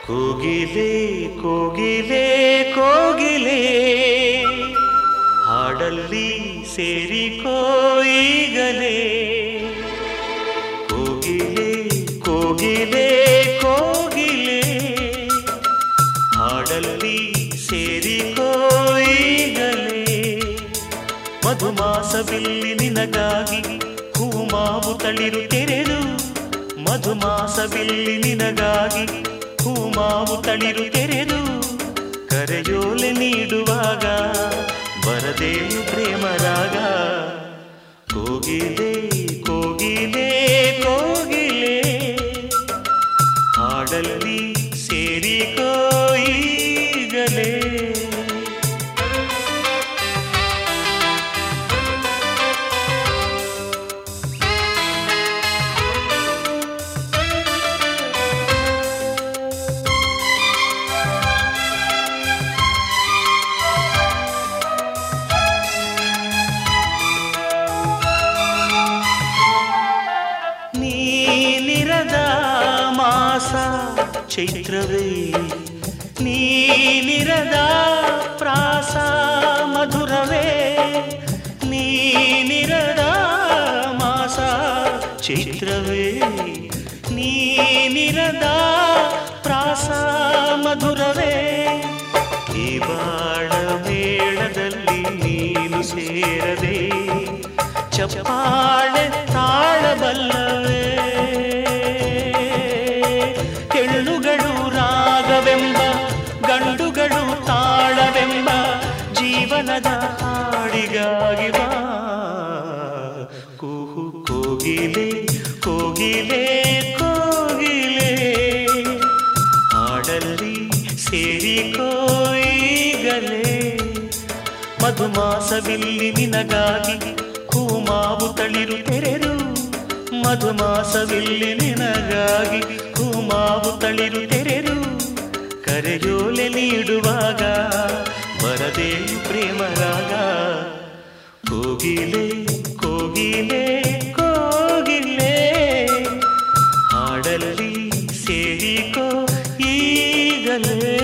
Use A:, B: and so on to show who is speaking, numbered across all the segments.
A: ಕೋಗಿಲೆ ಕೋಗಿಲೆ ಕೋಗಿಲೆ ಹಾಡಲ್ಲಿ ಸೇರಿಕೋ ಈಗಲೇ ಕೋಗಿಲೆ ಕೋಗಿಲೆ ಕೋಗಿಲೆ ಹಾಡಲ್ಲಿ ಸೇರಿಕೋ ಈಗಲೇ ಮಧುಮಾಸವಿಲ್ಲಿ ನಿನಗಾಗಿ ಹೂಮಾವು ತಳಿರು ತೆರೆದು ಮಧುಮಾಸವಿಲ್ಲಿ ನಿನಗಾಗಿ ಹೂಮಾವು ತಳಿರು ತೆರೆದು ಕರೆಯೋಲೆ ನೀಡುವಾಗ ಬರದೇನು ಪ್ರೇಮರಾಗ ಕೋಗಿಲೆ ಕೋಗಿಲೆ ಕೋಗಿಲೆ ಹಾಡಲ್ಲಿ ಸೇರಿಕೋ ಈಗಲೇ ನೀನಿರದ ಮಾಸ ಚೈತ್ರವೇ ನೀನಿರದ ಪ್ರಾಸ ಮಧುರವೇ ನೀನಿರದ ಮಾಸ ಚೈತ್ರವೇ ನೀನಿರದ ಪ್ರಾಸ ಮಧುರವೇ ಈ ಬಾಳ ಮೇಳದಲ್ಲಿ ನೀನು ಸೇರದೆ ಚಪ್ಪಾಳೆ ತಾಳಬಲ್ಲವೇ ಹೆಣ್ಣುಗಳು ರಾಗವೆಂಬ ಗಂಡುಗಳು ತಾಳವೆಂಬ ಜೀವನದ ಹಾಡಿಗಾಗಿ ಬಾ ಕೂಹು ಕೋಗಿಲೆ ಕೋಗಿಲೆ ಕೋಗಿಲೆ ಹಾಡಲ್ಲಿ ಸೇರಿಕೋ ಈಗಲೇ ಮಧುಮಾಸವಿಲ್ಲಿ ನಿನಗಾಗಿ ಹೂಮಾವು ತಳಿರು ತೆರೆದು ಮಧುಮಾಸವಿಲ್ಲಿ ನಿನಗಾಗಿ ಹೂಮಾವು ತಳಿರು ತೆರೆದು ಕರೆಯೋಲೆ ನೀಡುವಾಗ ಬರದೇ ಪ್ರೇಮರಾಗ ಕೋಗಿಲೆ ಕೋಗಿಲೆ ಕೋಗಿಲೆ ಹಾಡಲ್ಲಿ ಸೇರಿಕೋ ಈಗಲೇ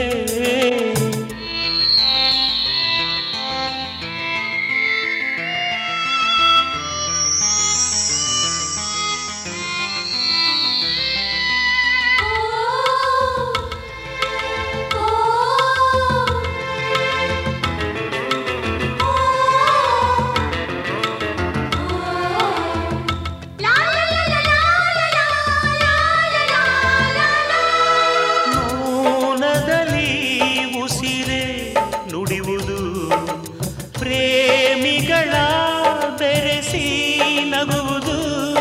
A: ಮೌನದಲ್ಲಿ ಉಸಿರೇ ನುಡಿಯುವುದು ಪ್ರೇಮಿಗಳ ಬೆರೆಸಿ ನಗುವುದು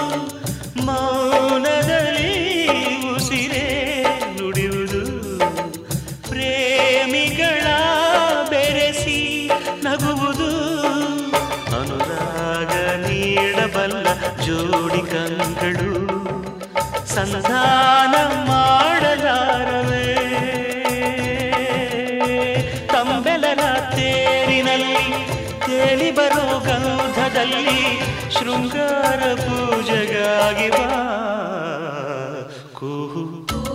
A: ಮೌನದಲ್ಲಿ ಉಸಿರೇ ನುಡಿಯುವುದು ಪ್ರೇಮಿಗಳ ಬೆರೆಸಿ ನಗುವುದು ಅನುರಾಗ ನೀಡಬಲ್ಲ ಜೋಡಿ ಕಂಗಳು ಸಂಧಾನ ಮಾಡಲಾರವೇ ತಂಬೆಲರ ತೇರಿನಲ್ಲಿ ತೇಲಿ ಬರೋ ಗಂಧದಲ್ಲಿ ಶೃಂಗಾರ ಪೂಜೆಗಾಗಿ ಬಾ ಕೂಹು